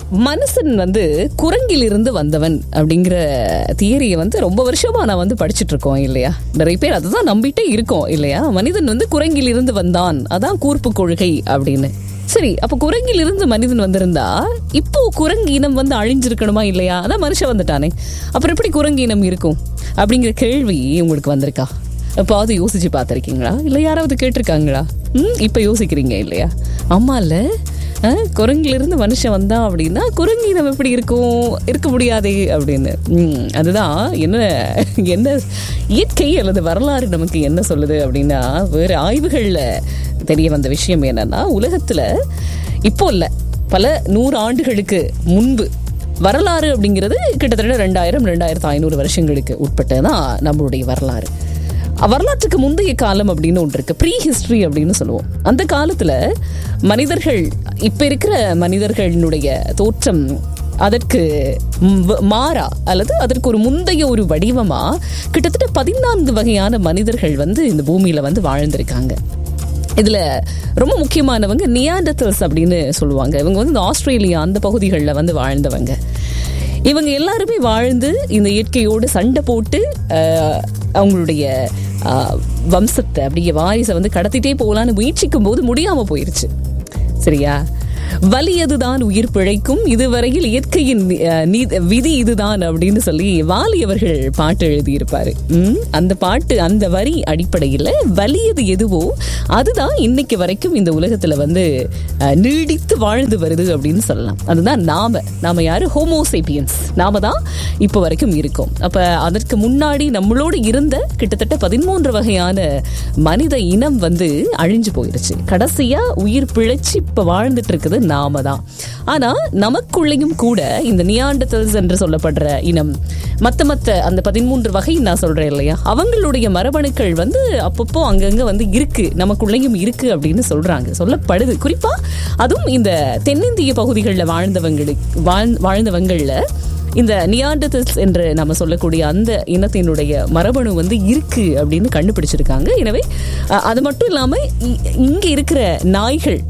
மனுஷன் வந்து குரங்கில் இருந்து வந்தவன் அப்படிங்கிற தியரியை வந்து ரொம்ப வருஷமா நான் வந்து படிச்சுட்டு இருக்கோம் இல்லையா நிறைய பேர் அதை தான் நம்பிட்டே இருக்கோம் இல்லையா மனிதன் வந்து குரங்கில் இருந்து வந்தான் அதான் கூர்ப்பு கொள்கை அப்படின்னு சரி அப்ப குரங்கில் இருந்து மனிதன் வந்திருந்தா இப்போ குரங்கு இனம் வந்து அழிஞ்சிருக்கணுமா இல்லையா அதான் மனுஷன் வந்துட்டானே அப்புறம் எப்படி குரங்கு இனம் இருக்கும் அப்படிங்கிற கேள்வி உங்களுக்கு வந்திருக்கா எப்பாவது யோசிச்சு பார்த்துருக்கீங்களா இல்லை யாராவது கேட்டிருக்காங்களா ம் இப்போ யோசிக்கிறீங்க இல்லையா அம்மா இல்லை குரங்குல இருந்து மனுஷன் வந்தான் அப்படின்னா குரங்கு இனம் எப்படி இருக்கும் இருக்க முடியாதே அப்படின்னு ம், அதுதான் என்ன என்ன இயற்கை அல்லது வரலாறு நமக்கு என்ன சொல்லுது அப்படின்னா வேறு ஆய்வுகளில் தெரிய வந்த விஷயம் என்னன்னா உலகத்துல இப்போ இல்லை பல நூறு ஆண்டுகளுக்கு முன்பு வரலாறு அப்படிங்கிறது கிட்டத்தட்ட ரெண்டாயிரம் ரெண்டாயிரத்து ஐநூறு வருஷங்களுக்கு உட்பட்டதான் நம்மளுடைய வரலாறு வரலாற்றுக்கு முந்தைய காலம் அப்படின்னு ஒன்று இருக்கு ப்ரீ ஹிஸ்டரி அப்படின்னு சொல்லுவோம் அந்த காலத்துல மனிதர்கள் இப்ப இருக்கிற மனிதர்களுடைய தோற்றம் அதற்கு ம்- மாறா அல்லது அதற்கு ஒரு முந்தைய ஒரு வடிவமா கிட்டத்தட்ட பதினான்கு வகையான மனிதர்கள் வந்து இந்த பூமியில வந்து வாழ்ந்திருக்காங்க இதுல ரொம்ப முக்கியமானவங்க நியாண்டத்தல்ஸ் அப்படின்னு சொல்லுவாங்க இவங்க வந்து இந்த ஆஸ்திரேலியா அந்த பகுதிகளில் வந்து வாழ்ந்தவங்க இவங்க எல்லாருமே வாழ்ந்து இந்த இயற்கையோடு சண்டை போட்டு ஆஹ், அவங்களுடைய ஆஹ், வம்சத்தை அப்படியே வாரிசை வந்து கடத்திட்டே போகலான்னு முயற்சிக்கும் போது முடியாம போயிருச்சு சரியா வலியதுதான் உயிர் பிழைக்கும் இதுவரையில் இயற்கையின் அஹ், நீ- விதி இதுதான் அப்படின்னு சொல்லி வாலி அவர்கள் பாட்டு எழுதியிருப்பாரு ம், அந்த பாட்டு அந்த வரி அடிப்படையில் வலியது எதுவோ அதுதான் இன்னைக்கு வரைக்கும் இந்த உலகத்துல வந்து அஹ், நீடித்து வாழ்ந்து வருது அப்படின்னு சொல்லலாம் அதுதான் நாம நாம யாரு ஹோமோசேபியன்ஸ் நாம தான் இப்போ வரைக்கும் இருக்கோம் அப்ப அதற்கு முன்னாடி நம்மளோடு இருந்த கிட்டத்தட்ட பதிமூன்று வகையான மனித இனம் வந்து அழிஞ்சு போயிருச்சு கடைசியா உயிர் பிழைச்சு இப்ப வாழ்ந்துட்டு இருக்குது நாம தான் ஆனா நமக்குள்ளேயும் கூட இந்த நியாண்டத்தல்ஸ் என்று சொல்லப்படுற இனம் மத்த மத்த அந்த பதிமூன்று வகை நான் சொல்றேன் இல்லையா அவங்களுடைய மரபணுக்கள் வந்து அப்பப்போ அங்கங்க வந்து இருக்கு நமக்குள்ளேயும் இருக்கு அப்படின்னு சொல்றாங்க சொல்லப்படுது குறிப்பா அதுவும் இந்த தென்னிந்திய பகுதிகளில் வாழ்ந்தவங்களுக்கு வாழ் வாழ்ந்தவங்கள்ல இந்த நியாண்டதல்ஸ் என்று நம்ம சொல்லக்கூடிய அந்த இனத்தினுடைய மரபணு வந்து இருக்கு அப்படின்னு கண்டுபிடிச்சிருக்காங்க எனவே அஹ், அது மட்டும் இல்லாம இ- இங்க இருக்கிற நாய்கள்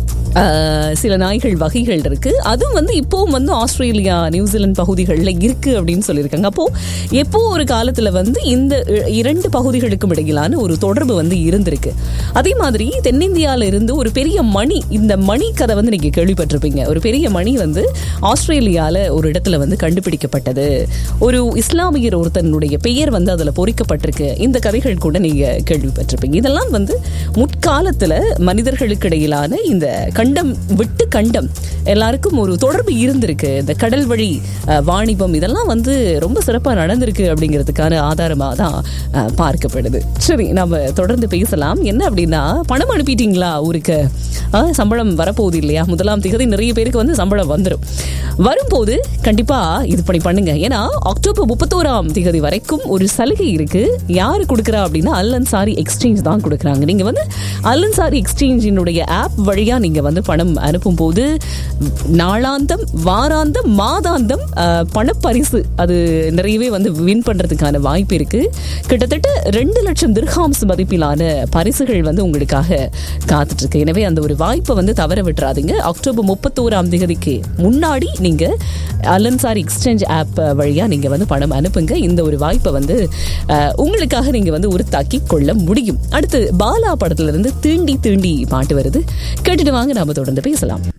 அஹ், சில நாய்கள் வகைகள் இருக்கு அதுவும் வந்து இப்போவும் வந்து ஆஸ்திரேலியா நியூசிலாந்து பகுதிகளில் இருக்கு அப்படின்னு சொல்லியிருக்காங்க அப்போ எப்போ ஒரு காலத்துல வந்து இந்த இ- இரண்டு பகுதிகளுக்கும் இடையிலான ஒரு தொடர்பு வந்து இருந்திருக்கு அதே மாதிரி தென்னிந்தியால இருந்து ஒரு பெரிய மணி இந்த மணி கதை வந்து நீங்க கேள்விப்பட்டிருப்பீங்க ஒரு பெரிய மணி வந்து ஆஸ்திரேலியால ஒரு இடத்துல வந்து கண்டுபிடிக்கப்பட்டது ஒரு இஸ்லாமியர் ஒருத்தனுடைய பெயர் வந்து அதுல பொறிக்கப்பட்டிருக்கு இந்த கதைகள் கூட நீங்க கேள்விப்பட்டிருப்பீங்க இதெல்லாம் வந்து முற்காலத்துல மனிதர்களுக்கு இடையிலான இந்த கண்டம் விட்டு கண்டம் எல்லாருக்கும் ஒரு தொடர்பு இருந்திருக்கு இந்த கடல் வழி அஹ், வாணிபம் இதெல்லாம் வந்து ரொம்ப சிறப்பா நடந்திருக்கு அப்படிங்கிறதுக்கான ஆதாரமா தான் அஹ், பார்க்கப்படுது சரி நம்ம தொடர்ந்து பேசலாம் என்ன அப்படின்னா பணம் அனுப்பிட்டீங்களா ஊருக்கு அஹ், சம்பளம் வரப்போகுது இல்லையா முதலாம் திகதி நிறைய பேருக்கு வந்து சம்பளம் வந்துடும் வரும்போது கண்டிப்பா இது பண்ணி பண்ணுங்க ஏன்னா அக்டோபர் முப்பத்தோராம் திகதி வரைக்கும் ஒரு சலுகை இருக்கு யாரு கொடுக்குறா அப்படின்னா அல்லன்சாரி எக்ஸ்சேஞ்ச் தான் கொடுக்குறாங்க நீங்க வந்து அல்லன்சாரி எக்ஸ்சேஞ்சினுடைய ஆப் வழியா நீங்க வந்து பணம் அனுப்பும் போது நாளாந்தம் வாராந்தம் மாதாந்தம் அஹ், பணப்பரிசு அது நிறையவே வந்து வின் பண்றதுக்கான வாய்ப்பு இருக்கு கிட்டத்தட்ட ரெண்டு லட்சம் திர்ஹாம்ஸ் மதிப்பிலான பரிசுகள் வந்து உங்களுக்காக காத்துட்டு இருக்கு எனவே அந்த ஒரு வாய்ப்பை வந்து தவற விட்டுறாதீங்க அக்டோபர் முப்பத்தோராம் தேதிக்கு முன்னாடி நீங்க அலன்சாரி எக்ஸ்சேஞ்ச் ஆப் வழியா நீங்க வந்து பணம் அனுப்புங்க இந்த ஒரு வாய்ப்பை வந்து அஹ், உங்களுக்காக நீங்க வந்து உறுத்தாக்கி கொள்ள முடியும் அடுத்து பாலா படத்துல இருந்து தீண்டி தீண்டி பாட்டு வருது கேட்டுட்டு வாங்க நாம தொடர்ந்து பேசலாம்